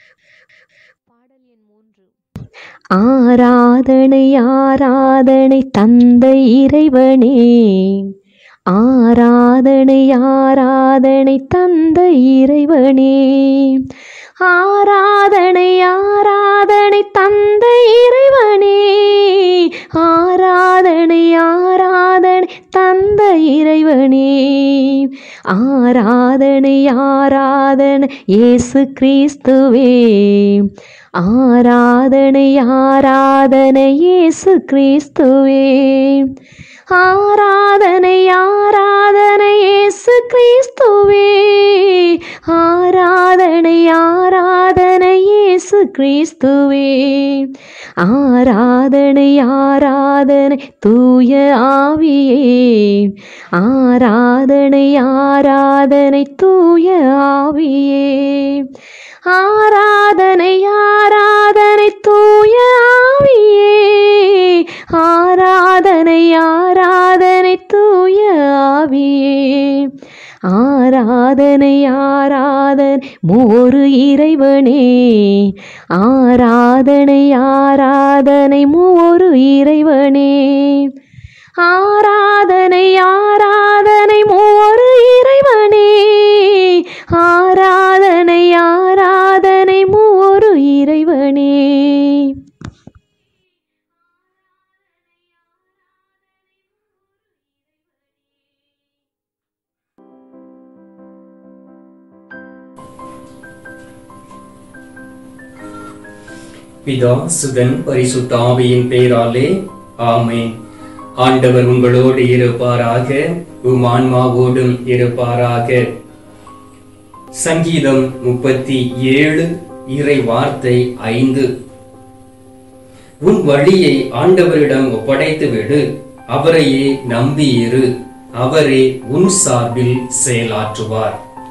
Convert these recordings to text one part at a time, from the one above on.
பாடல் எண் மூன்று ஆராதனை ஆராதனை தந்தை இறைவனே ஆராதனை ஆராதனை தந்தை இறைவனே ஆராதனை ஆராதனை தந்தை இறைவனே ஆராதனை ஆராதனை தந்தை இறைவனே ஆராதனை ஆராதனை இயேசு கிறிஸ்துவே ஆராதனை ஆராதனை இயேசு கிறிஸ்துவே ஆராதனை ஆராதனை இயேசு கிறிஸ்துவே ஆராதனை ஆராதனை இயேசு கிறிஸ்துவே ஆராதனை ஆராதனை தூய ஆவியே ஆராதனை ஆராதனை தூய ஆவியே ஆராதனை ஆராதனை தூய ஆவியே ஆராதனை ஆராதனை தூய ஆவியே ஆராதனை ஆராதனை மோரு இறைவனே ஆராதனை ஆராதனை மோரு இறைவனே ஆராதனை ஆராதனை மோரு இறைவனே ஆராதனை ஆராதனை மோரு இறைவனே பிதா சுதன் பரிசுத்த ஆவியின் பெயராலே ஆமென் ஆண்டவர் உங்களோடு இருப்பாராக உம் ஆன்மாவோடும் இருப்பாராக சங்கீதம் முப்பத்தி ஏழு இறை வார்த்தை ஐந்து உன் வழியை ஆண்டவரிடம் ஒப்படைத்து விடு அவரையே நம்பியிரு அவரே உன் சார்பில் செயலாற்றுவார்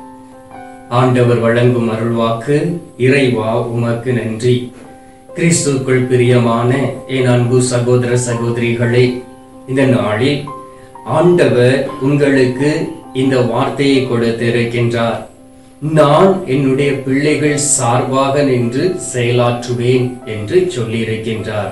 ஆண்டவர் வழங்கும் அருள்வாக்கு இறைவா உமக்கு நன்றி கிறிஸ்துக்குள் பிரியமான என் அன்பு சகோதர சகோதரிகளே இந்த நாளில் ஆண்டவர் உங்களுக்கு இந்த வார்த்தையை கொடுத்திருக்கின்றார் நான் என்னுடைய பிள்ளைகள் சார்பாக நின்று செயலாற்றுவேன் என்று சொல்லியிருக்கின்றார்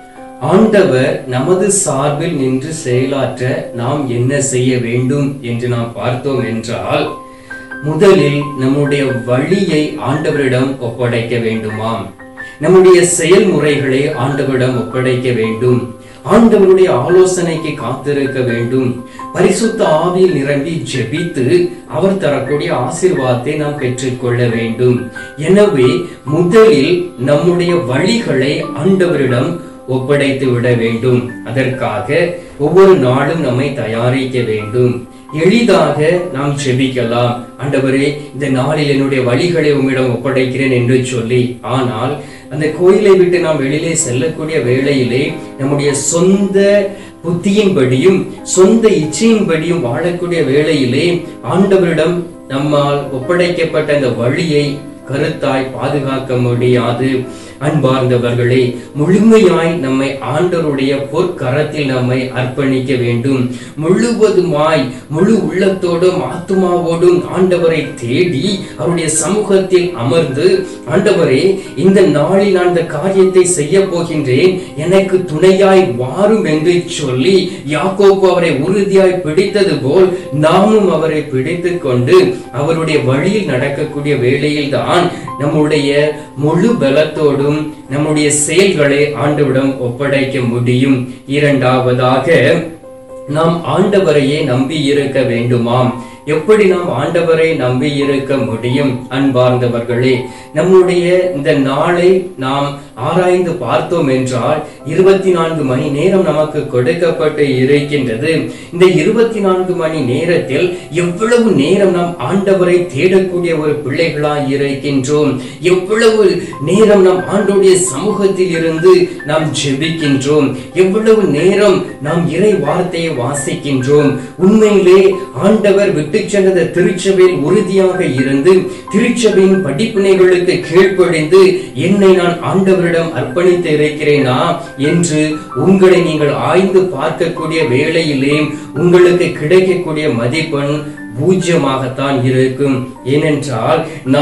ஆண்டவர் நமது சார்பில் நின்று செயலாற்ற நாம் என்ன செய்ய வேண்டும் என்று நாம் பார்த்தோம் என்றால் முதலில் நம்முடைய வழியை ஆண்டவரிடம் ஒப்படைக்க வேண்டுமாம் நம்முடைய செயல்முறைகளை ஆண்டவரிடம் ஒப்படைக்க வேண்டும் ஆண்டவருடைய ஆலோசனைக்கு காத்திருக்க வேண்டும் பரிசுத்த ஆவியில் நிரம்பி ஜெபித்து அவர் தரக்கூடிய ஆசீர்வாதத்தை நாம் பெற்றுக்கொள்ள வேண்டும் எனவே முதலில் நம்முடைய வழிகளை ஆண்டவரிடம் ஒப்படைத்து விட வேண்டும் அதற்காக ஒவ்வொரு நாளும் நம்மை தயாரிக்க வேண்டும் எளிதாக நாம் ஜெபிக்கலாம் ஆண்டவரே இந்த நாளில் என்னுடைய வழிகளை உம்மிடம் ஒப்படைக்கிறேன் என்று சொல்லி ஆனால் அந்த கோயிலை விட்டு நாம் வெளியிலே செல்லக்கூடிய வேளையிலே நம்முடைய சொந்த புத்தியின்படியும் சொந்த இச்சையின்படியும் வாழக்கூடிய வேளையிலே ஆண்டவரிடம் நம்மால் ஒப்படைக்கப்பட்ட அந்த வழியை கருத்தாய் பாதுகாக்க முடியாது அன்பார்ந்தவர்களே முழுமையாய் நம்மை ஆண்டவருடைய பொற்கரத்தில் நம்மை அர்ப்பணிக்க வேண்டும் முழுவதுமாய் முழு உள்ளத்தோடும் ஆத்துமாவோடும் ஆண்டவரை தேடி அவருடைய சமூகத்தில் அமர்ந்து ஆண்டவரே இந்த நாளில் நான் இந்த காரியத்தை செய்ய போகின்றேன் எனக்கு துணையாய் வாரும் என்று சொல்லி யாக்கோப்பு அவரை உறுதியாய் பிடித்தது போல் நாமும் அவரை பிடித்துக் கொண்டு அவருடைய வழியில் நடக்கக்கூடிய வேளையில் தான் நம்முடைய முழு பலத்தோடும் நம்முடைய செயல்களை ஆண்டவிடம் ஒப்படைக்க முடியும் இரண்டாவதாக நாம் ஆண்டவரையே நம்பி இருக்க வேண்டுமாம் எப்படி நாம் ஆண்டவரை நம்பி இருக்க முடியும் அன்பார்ந்தவர்களே நம்முடைய இந்த நாளை நாம் ஆராய்ந்து பார்த்தோம் என்றால் இருபத்தி நான்கு மணி நேரம் நமக்கு கொடுக்கப்பட்டு இருக்கின்றது இந்த இருபத்தி நான்கு மணி நேரத்தில் எவ்வளவு நேரம் நாம் ஆண்டவரை தேடக்கூடிய ஒரு பிள்ளைகளாய் இருக்கின்றோம் எவ்வளவு நேரம் நாம் ஆண்டோடைய சமூகத்தில் இருந்து நாம் ஜெபிக்கின்றோம் எவ்வளவு நேரம் நாம் இறை வார்த்தையை வாசிக்கின்றோம் உண்மையிலே ஆண்டவர் விட்டு சென்ற திருச்சபையில் உறுதியாக இருந்து திருச்சபையின் படிப்பினைகளுக்கு கீழ்ப்படிந்து என்னை நான் ஆண்டவரிடம் அர்ப்பணித்து இருக்கிறேனா என்று உங்களை நீங்கள் ஆய்ந்து பார்க்கக்கூடிய வேளையிலே உங்களுக்கு கிடைக்கக்கூடிய மதிப்பெண் பூஜ்யமாகத்தான் இருக்கும் ஏனென்றால் நாம்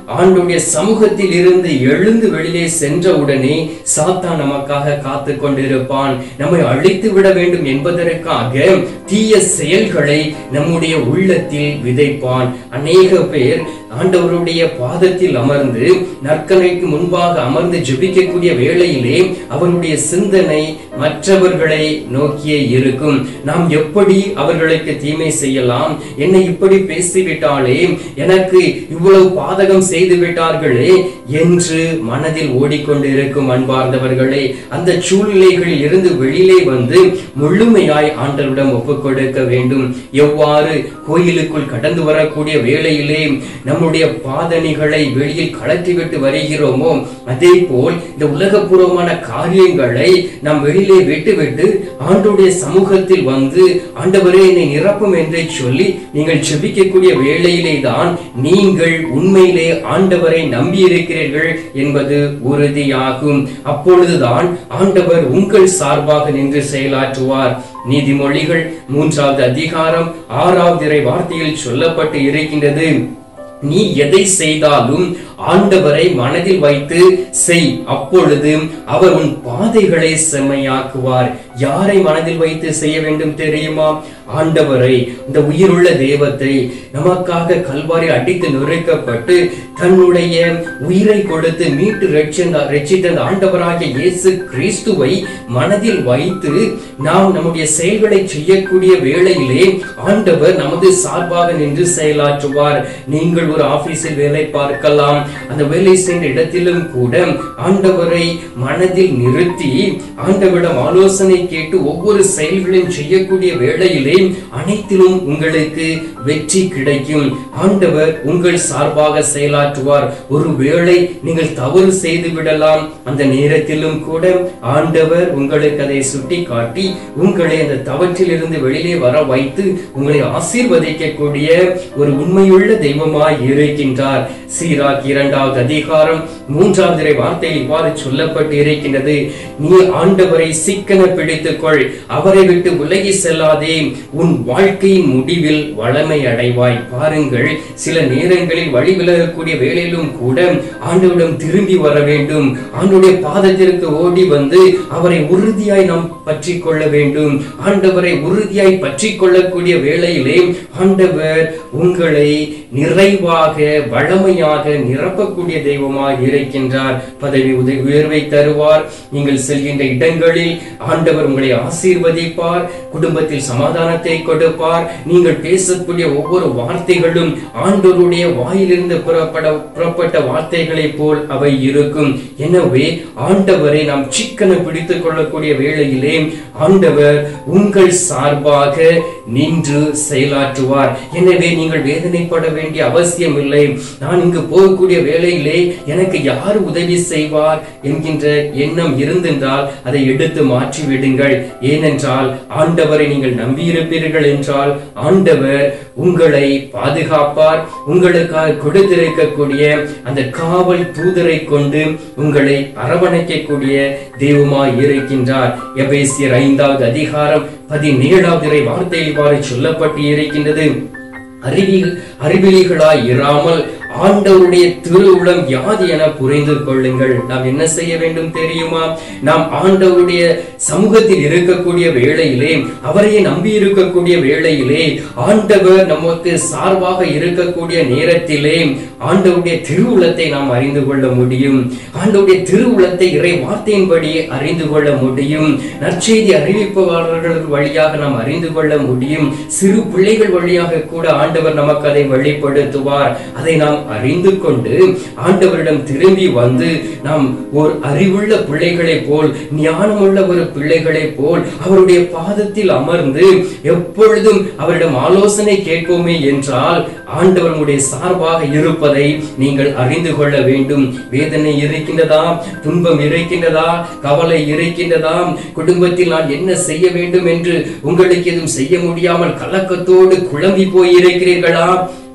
ஆண்டுடைய சமூகத்தில் இருந்து எழுந்து வெளியே சென்ற உடனே சாத்தான் நமக்காக காத்து கொண்டிருப்பான் நம்மை அழித்து விட வேண்டும் என்பதற்காக தீய செயல்களை நம்முடைய உள்ளத்தில் விதைப்பான் அநேக பேர் ஆண்டவருடைய பாதத்தில் அமர்ந்து நற்கனைக்கு முன்பாக அமர்ந்து ஜெபிக்கக்கூடிய வேளையிலே அவருடைய சிந்தனை மற்றவர்களை நோக்கியே இருக்கும் நாம் எப்படி அவர்களுக்கு தீமை செய்யலாம் என்னை இப்படி பேசிவிட்டாலே எனக்கு இவ்வளவு பாதகம் செய்து விட்டார்களே என்று மனதில் ஓடிக்கொண்டிருக்கும் அன்பார்ந்தவர்களே அந்த சூழ்நிலைகளில் இருந்து வெளியிலே வந்து முழுமையாய் ஆண்டவரிடம் ஒப்புக் கொடுக்க வேண்டும் எவ்வாறு கோயிலுக்குள் கடந்து வரக்கூடிய வேளையிலே நம்முடைய பாதணிகளை வெளியில் கலற்றிவிட்டு வருகிறோமோ அதே போல் இந்த உலகபூர்வமான காரியங்களை நாம் வெளியிலே விட்டுவிட்டு ஆண்டோடைய சமூகத்தில் வந்து ஆண்டவரே என்னை நிரப்பும் என்றே சொல்லி நீங்கள் செபிக்கக்கூடிய வேளையிலே தான் நீங்கள் உண்மையிலே ஆண்டவரை நம்பி இருக்கிறீர்கள் என்பது உறுதியாகும் அப்பொழுதுதான் ஆண்டவர் உங்கள் சார்பாக நின்று செயலாற்றுவார் நீதிமொழிகள் மூன்றாவது அதிகாரம் ஆறாவது இறை வார்த்தையில் சொல்லப்பட்டு இருக்கின்றது நீ எதை செய்தாலும் ஆண்டவரை மனதில் வைத்து செய் அப்பொழுது அவர் உன் பாதைகளை செம்மையாக்குவார் யாரை மனதில் வைத்து செய்ய வேண்டும் தெரியுமா ஆண்டவரை இந்த உயிருள்ள தெய்வத்தை நமக்காக கல்வாரி அடித்து நுரைக்கப்பட்டு தன்னுடைய உயிரை கொடுத்து மீட்டு ரட்சித்த ரட்சித்த அந்த ஆண்டவராகிய இயேசு கிறிஸ்துவை மனதில் வைத்து நாம் நம்முடைய செயல்களை செய்யக்கூடிய வேளையிலே ஆண்டவர் நமது சார்பாக நின்று செயலாற்றுவார் நீங்கள் ஒரு ஆபீஸில் வேலை பார்க்கலாம் அந்த வேலை செய்த இடத்திலும் கூட ஆண்டவரை மனதில் நிறுத்தி ஆண்டவரிடம் ஆலோசனை கேட்டு ஒவ்வொரு செயல்களையும் செய்யக்கூடிய வேளையிலே அனைத்திலும் உங்களுக்கு வெற்றி கிடைக்கும் ஆண்டவர் உங்கள் சார்பாக செயலாற்றுவார் ஒருவேளை நீங்கள் தவறு செய்து விடலாம் அந்த நேரத்திலும் கூட ஆண்டவர் உங்களுக்கு அதை சுட்டி காட்டி உங்களை அந்த தவற்றிலிருந்து வெளியே வர வைத்து உங்களை ஆசீர்வதிக்கக்கூடிய ஒரு உண்மையுள்ள தெய்வமாய் இருக்கின்றார் சீராக் இரண்டாவது அதிகாரம் மூன்றாவது இறை வார்த்தையில் இவ்வாறு சொல்லப்பட்டு இருக்கின்றது நீ ஆண்டவரை சிக்கன பிடித்துக்கொள் அவரை விட்டு விலகி செல்லாதே உன் வாழ்க்கையின் முடிவில் வளமை அடைவாய் பாருங்கள் சில நேரங்களில் வழி விலகக்கூடிய வேளையிலும் கூட ஆண்டவரிடம் திரும்பி வர வேண்டும் ஆண்டுடைய பாதத்திற்கு ஓடி வந்து அவரை உறுதியாய் நாம் பற்றி கொள்ள வேண்டும் ஆண்டவரை உறுதியாய் பற்றி கொள்ளக்கூடிய வேளையிலே ஆண்டவர் உங்களை நிறைவாக வளமையாக நிரப்பக்கூடிய தெய்வமாக இருக்கின்றார் பதவி உதவி உயர்வை தருவார் நீங்கள் செல்கின்ற இடங்களில் ஆண்டவர் உங்களை ஆசீர்வதிப்பார் குடும்பத்தில் சமாதானத்தை கொடுப்பார் நீங்கள் பேசக்கூடிய ஒவ்வொரு வார்த்தைகளும் ஆண்டவருடைய வாயிலிருந்து புறப்பட புறப்பட்ட வார்த்தைகளைப் போல் அவை இருக்கும் எனவே ஆண்டவரை நாம் சிக்கன பிடித்துக் கொள்ளக்கூடிய வேளையிலே ஆண்டவர் உங்கள் சார்பாக நின்று செயலாற்றுவார் எனவே நீங்கள் வேதனைப்பட வேண்டிய அவசியம் இல்லை நான் இங்கு போகக்கூடிய வேளையிலே எனக்கு யார் உதவி செய்வார் என்கின்ற எண்ணம் இருந்தென்றால் அதை எடுத்து மாற்றி விடுங்கள் ஏனென்றால் ஆண்டவரை நீங்கள் நம்பியிருப்பீர்கள் என்றால் ஆண்டவர் உங்களை பாதுகாப்பார் உங்களுக்காக கொடுத்திருக்கக்கூடிய அந்த காவல் தூதரை கொண்டு உங்களை அரவணைக்கக்கூடிய தெய்வமாய் இருக்கின்றார் எபேசியர் ஐந்தாவது அதிகாரம் பதினேழாவது இறை வார்த்தையில் இவ்வாறு சொல்லப்பட்டு இருக்கின்றது அறிவி அறிவிலிகளாய் இராமல் ஆண்டவருடைய திருவுளம் யாது என புரிந்து கொள்ளுங்கள் நாம் என்ன செய்ய வேண்டும் தெரியுமா நாம் ஆண்டவருடைய சமூகத்தில் இருக்கக்கூடிய வேளையிலே அவரையே நம்பி இருக்கக்கூடிய வேளையிலே ஆண்டவர் நமக்கு சார்பாக இருக்கக்கூடிய நேரத்திலே ஆண்டவருடைய திருவுளத்தை நாம் அறிந்து கொள்ள முடியும் ஆண்டவருடைய திருவுளத்தை இறை வார்த்தையின்படி அறிந்து கொள்ள முடியும் நற்செய்தி அறிவிப்பவர்கள் வழியாக நாம் அறிந்து கொள்ள முடியும் சிறு பிள்ளைகள் வழியாக கூட ஆண்டவர் நமக்கு அதை வெளிப்படுத்துவார் அதை நாம் அறிந்து கொண்டு ஆண்டவரிடம் திரும்பி வந்து நாம் ஒரு அறிவுள்ள பிள்ளைகளைப் போல் ஞானமுள்ள ஒரு பிள்ளைகளைப் போல் அவருடைய பாதத்தில் அமர்ந்து எப்பொழுதும் அவரிடம் ஆலோசனை கேட்போமே என்றால் ஆண்டவர் உங்களுடைய சார்பாக இருப்பதை நீங்கள் அறிந்து கொள்ள வேண்டும் வேதனை இருக்கின்றதா துன்பம் இருக்கின்றதா கவலை இருக்கின்றதா குடும்பத்தில் நான் என்ன செய்ய வேண்டும் என்று உங்களுக்கு எதுவும் செய்ய முடியாமல் கலக்கத்தோடு குழம்பி போய் இருக்கிறீர்களா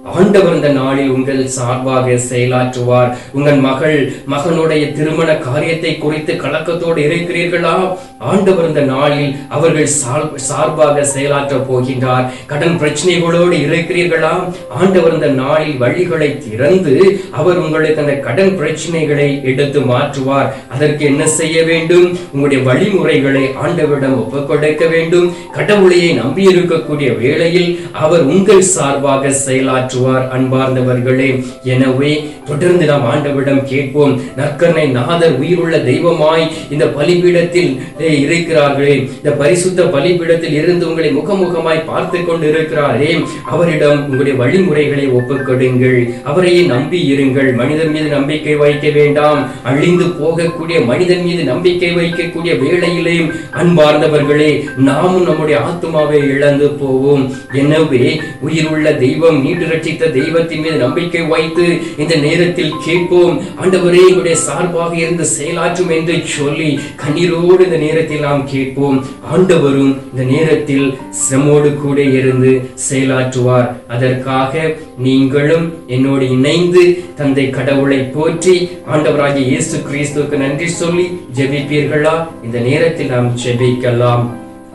ஆண்டவர் இந்த நாளில் உங்கள் சார்பாக செயலாற்றுவார் உங்கள் மகள் மகனுடைய திருமண காரியத்தை குறித்து கலக்கத்தோடு இருக்கிறீர்களா ஆண்டவர் இந்த நாளில் அவர்கள் சார்- சார்பாக செயலாற்ற போகின்றார் கடன் பிரச்சனைகளோடு இருக்கிறீர்களா ஆண்டவர் இந்த நாளில் வழிகளை திறந்து அவர் உங்களுக்கு அந்த கடன் பிரச்சனைகளை எடுத்து மாற்றுவார் அதற்கு என்ன செய்ய வேண்டும் உங்களுடைய வழிமுறைகளை ஆண்டவரிடம் ஒப்புக் கொடுக்க வேண்டும் கடவுளையை நம்பி இருக்கக்கூடிய வேளையில் அவர் உங்கள் சார்பாக செயலாற்றுவார் அன்பார்ந்தவர்களே எனவே தொடர்ந்து நாம் ஆண்டவரிடம் கேட்போம் நற்கரணை நாதர் உயிருள்ள தெய்வமாய் இந்த பலிபீடத்தில் eh, இருக்கிறார்களே இந்த பரிசுத்த பலிபீடத்தில் இருந்து உங்களை முகமுகமாய் பார்த்து கொண்டு இருக்கிறாரே அவரிடம் உங்களுடைய வழிமுறைகளை ஒப்புக்கொடுங்கள் அவரையே நம்பி இருங்கள் மனிதன் மீது நம்பிக்கை வைக்க வேண்டாம் அழிந்து போகக்கூடிய மனிதன் மீது நம்பிக்கை வைக்கக்கூடிய வேளையிலே அன்பார்ந்தவர்களே நாமும் நம்முடைய ஆத்மாவை இழந்து போவோம் எனவே உயிருள்ள தெய்வம் மீண்டு ரட்சித்த தெய்வத்தின் மீது நம்பிக்கை வைத்து இந்த நேரத்தில் கேட்போம் ஆண்டவரே எங்களுடைய சார்பாக இருந்து செயலாற்றும் என்று சொல்லி கண்ணீரோடு இந்த நேரத்தில் நாம் கேட்போம் ஆண்டவரும் இந்த நேரத்தில் செமோடு கூட இருந்து செயலாற்றுவார் அதற்காக நீங்களும் என்னோடு இணைந்து தந்தை கடவுளை போற்றி ஆண்டவராகிய இயேசு கிறிஸ்துவுக்கு நன்றி சொல்லி ஜெபிப்பீர்களா இந்த நேரத்தில் நாம் ஜெபிக்கலாம்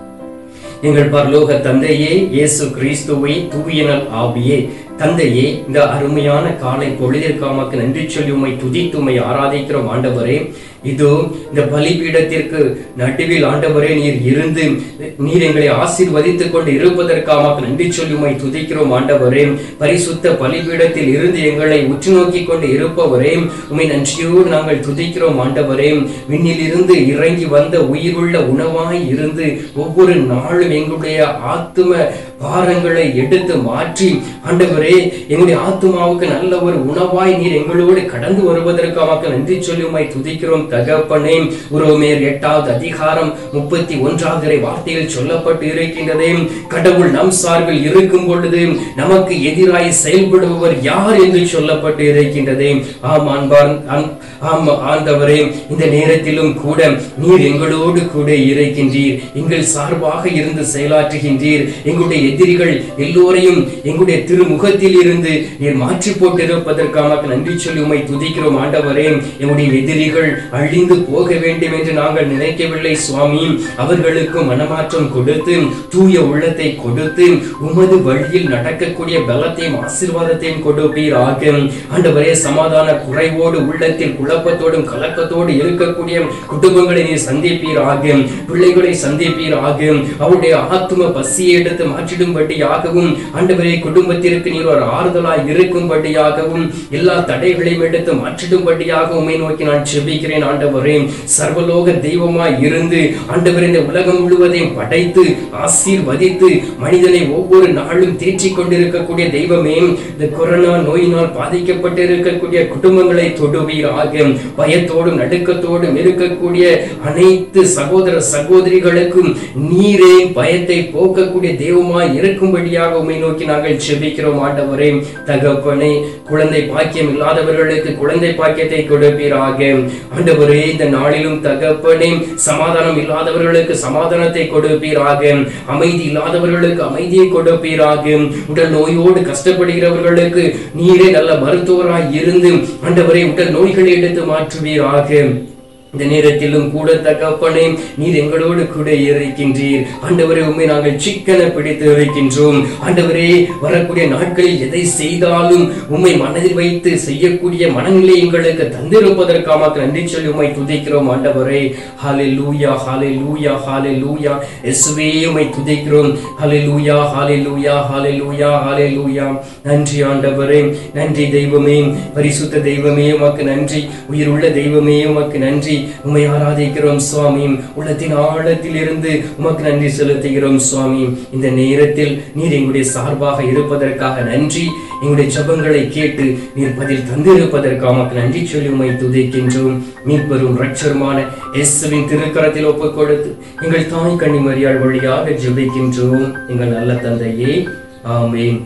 எங்கள் பரலோக தந்தையே இயேசு கிறிஸ்துவை தூயனல் ஆவியே தந்தையே இந்த அருமையான காலை பொழுதிற்காமக்கு நன்றி சொல்லி உம்மை துதித்து உம்மை ஆராதிக்கிறோம் ஆண்டவரே இதோ இந்த பலிபீடத்திற்கு நடுவில் ஆண்டவரே நீர் இருந்து நீர் எங்களை ஆசீர்வதித்துக் கொண்டு இருப்பதற்காக நன்றி சொல்லி உம்மை துதிக்கிறோம் ஆண்டவரே பரிசுத்த பலிபீடத்தில் இருந்து எங்களை உற்று நோக்கி கொண்டு இருப்பவரே உம்மை நன்றியோடு நாங்கள் துதிக்கிறோம் ஆண்டவரே விண்ணில் இருந்து இறங்கி வந்த உயிருள்ள உணவாய் இருந்து ஒவ்வொரு நாளும் எங்களுடைய ஆத்தும பாரங்களை எடுத்து மாற்றி ஆண்டவரே எங்களுடைய ஆத்துமாவுக்கு நல்ல ஒரு உணவாய் நீர் எங்களோடு கடந்து வருவதற்காக நன்றி சொல்லி உம்மை துதிக்கிறோம் தகப்பனே உரோமேர் எட்டாவது அதிகாரம் முப்பத்தி ஒன்றாவது வார்த்தையில் சொல்லப்பட்டு இருக்கின்றதே கடவுள் நம் சார்பில் இருக்கும் பொழுது நமக்கு எதிராய் செயல்படுபவர் யார் என்று சொல்லப்பட்டு இருக்கின்றதே ஆம் அன்பார் அன்- ஆம் ஆண்டவரே இந்த நேரத்திலும் கூட நீர் எங்களோடு கூட இருக்கின்றீர் எங்கள் சார்பாக இருந்து செயலாற்றுகின்றீர் எங்களுடைய எதிரிகள் எல்லோரையும் எங்களுடைய திருமுகத்தில் இருந்து நீர் மாற்றி போட்டிருப்பதற்காக நன்றி சொல்லி உம்மை துதிக்கிறோம் ஆண்டவரே எங்களுடைய எதிரிகள் அழிந்து போக வேண்டும் என்று நாங்கள் நினைக்கவில்லை சுவாமி அவர்களுக்கு மனமாற்றம் கொடுத்து தூய உள்ளத்தை கொடுத்து உமது வழியில் நடக்கக்கூடிய பலத்தையும் ஆசீர்வாதத்தையும் கொடுப்பீராக ஆண்டவரே சமாதான குறைவோடு உள்ளத்தில் குழப்பத்தோடும் கலக்கத்தோடு இருக்கக்கூடிய குடும்பங்களை நீர் சந்திப்பீராக பிள்ளைகளை சந்திப்பீராக அவருடைய ஆத்தும பசியை எடுத்து மாற்றிடும்படியாகவும் ஆண்டவரே குடும்பத்திற்கு நீர் ஒரு ஆறுதலாய் இருக்கும்படியாகவும் எல்லா தடைகளையும் எடுத்து மாற்றிடும்படியாக உமை நோக்கி நான் செபிக்கிறேன் ஆண்டவரே சர்வலோக தெய்வமாய் இருந்து ஆண்டவர் இந்த உலகம் முழுவதையும் படைத்து ஆசீர்வதித்து மனிதனை ஒவ்வொரு நாளும் தேற்றிக் கொண்டிருக்கக்கூடிய தெய்வமே இந்த கொரோனா நோயினால் பாதிக்கப்பட்டு இருக்கக்கூடிய குடும்பங்களை தொடுவீராக பயத்தோடும் நடுக்கத்தோடும் இருக்கக்கூடிய அனைத்து சகோதர சகோதரிகளுக்கும் நீரே பயத்தை போக்கக்கூடிய தெய்வமாய் இருக்கும்படியாக உம்மை நோக்கி நாங்கள் செபிக்கிறோம் ஆண்டவரே தகப்பனே குழந்தை பாக்கியம் இல்லாதவர்களுக்கு குழந்தை பாக்கியத்தை கொடுப்பீராக ஆண்டவரே இந்த நாளிலும் தகப்பனே சமாதானம் இல்லாதவர்களுக்கு சமாதானத்தை கொடுப்பீராக அமைதி இல்லாதவர்களுக்கு அமைதியை கொடுப்பீராக உடல் நோயோடு கஷ்டப்படுகிறவர்களுக்கு நீரே நல்ல மருத்துவராய் இருந்து ஆண்டவரே உடல் நோய்களை எடுத்து மாற்றுவீராக இந்த நேரத்திலும் கூட தகப்பனே நீர் எங்களோடு கூட இருக்கின்றீர் ஆண்டவரே உண்மை நாங்கள் சிக்கன பிடித்து இருக்கின்றோம் ஆண்டவரே வரக்கூடிய நாட்களில் எதை செய்தாலும் உம்மை மனதில் வைத்து செய்யக்கூடிய மனநிலை எங்களுக்கு தந்திருப்பதற்காக நன்றி சொல்லி உம்மை துதிக்கிறோம் ஆண்டவரே ஹாலே லூயா ஹாலே லூயா ஹாலே லூயா எஸ்வே உம்மை துதிக்கிறோம் ஹாலே லூயா ஹாலே லூயா ஹாலே லூயா ஹாலே லூயா நன்றி ஆண்டவரே நன்றி தெய்வமே பரிசுத்த தெய்வமே உமக்கு நன்றி உயிருள்ள தெய்வமே உமக்கு நன்றி உம்மை ஆராதிக்கிறோம் சுவாமி உள்ளத்தின் ஆழத்தில் இருந்து உமக்கு நன்றி செலுத்துகிறோம் சுவாமி இந்த நேரத்தில் நீர் எங்களுடைய சார்பாக இருப்பதற்காக நன்றி எங்களுடைய ஜெபங்களை கேட்டு நீர் பதில் தந்திருப்பதற்காக உமக்கு நன்றி சொல்லி உம்மை துதிக்கின்றோம் மீட்பெரும் ரட்சருமான இயேசுவின் திருக்கரத்தில் ஒப்புக் கொடுத்து எங்கள் தாய் கன்னிமரியாள் வழியாக ஜெபிக்கின்றோம் எங்கள் நல்ல தந்தையே ஆமென்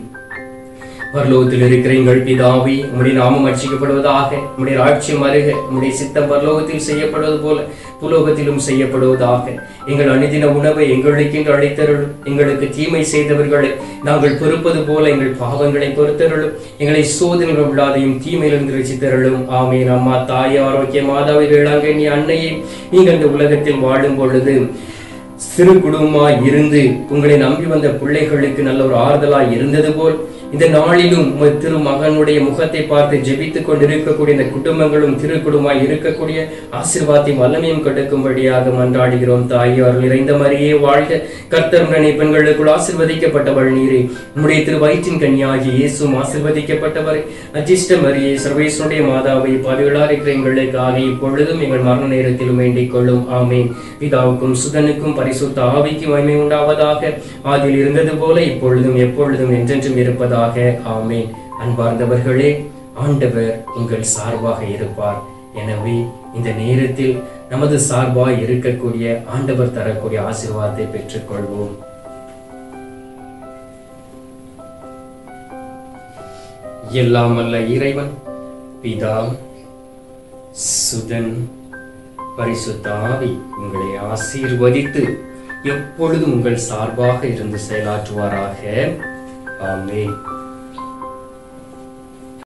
பரலோகத்தில் இருக்கிற எங்கள் பிதாவே உம்முடைய நாமம் அர்ச்சிக்கப்படுவதாக உம்முடைய ராட்சியம் அருக உம்முடைய சித்தம் பரலோகத்தில் செய்யப்படுவது போல புலோகத்திலும் செய்யப்படுவதாக எங்கள் அனுதின உணவை எங்களுக்கென்று அழைத்தருளும் எங்களுக்கு தீமை செய்தவர்களை நாங்கள் பொறுப்பது போல எங்கள் பாவங்களை பொறுத்தருளும் எங்களை சோதனைகள் விடாதையும் தீமையிலிருந்து ரசித்தருளும் ஆமீன் அம்மா தாய் ஆரோக்கிய மாதாவை வேளாங்கண்ணி அன்னையை நீங்கள் இந்த உலகத்தில் வாழும் பொழுது சிறு குடும்பமாய் இருந்து உங்களை நம்பி வந்த பிள்ளைகளுக்கு நல்ல ஒரு ஆறுதலாய் இருந்தது போல் இந்த நாளிலும் உமது திருமகனுடைய முகத்தை பார்த்து ஜெபித்துக் கொண்டிருக்கக்கூடிய இந்த குடும்பங்களும் திரு குடும்பமாய் இருக்கக்கூடிய ஆசீர்வாதத்தையும் வல்லமையும் கொடுக்கும்படியாக மன்றாடுகிறோம் தாய் அவர்கள் நிறைந்த மரியே வாழ்க கர்த்தர் உடனே பெண்களுக்குள் ஆசீர்வதிக்கப்பட்டவள் நீரே உம்முடைய திரு வயிற்றின் கன்னியாகி இயேசும் ஆசீர்வதிக்கப்பட்டவரை அஜிஷ்ட மரியே சர்வேசனுடைய மாதாவை பாவிகளா இருக்கிற எங்களுக்காக இப்பொழுதும் எங்கள் மரண நேரத்திலும் வேண்டிக் கொள்ளும் ஆமேன் பிதாவுக்கும் சுதனுக்கும் பரிசுத்த ஆவிக்கும் மகிமை உண்டாவதாக ஆதியில் இருந்தது போல இப்பொழுதும் எப்பொழுதும் என்றென்றும் இருப்பதாக ஆமேன் அன்பார்ந்தவர்களே ஆண்டவர் உங்கள் சார்பாக இருப்பார் எனவே இந்த நேரத்தில் நமது சார்பாய் இருக்கக்கூடிய ஆண்டவர் தரக்கூடிய ஆசீர்வாதத்தை பெற்றுக்கொள்வோம் எல்லாம் அல்ல இறைவன் பிதா சுதன் பரிசுத்த ஆவி உங்களை ஆசீர்வதித்து எப்பொழுதும் உங்கள் சார்பாக இருந்து செயலாற்றுவாராக ஆமென்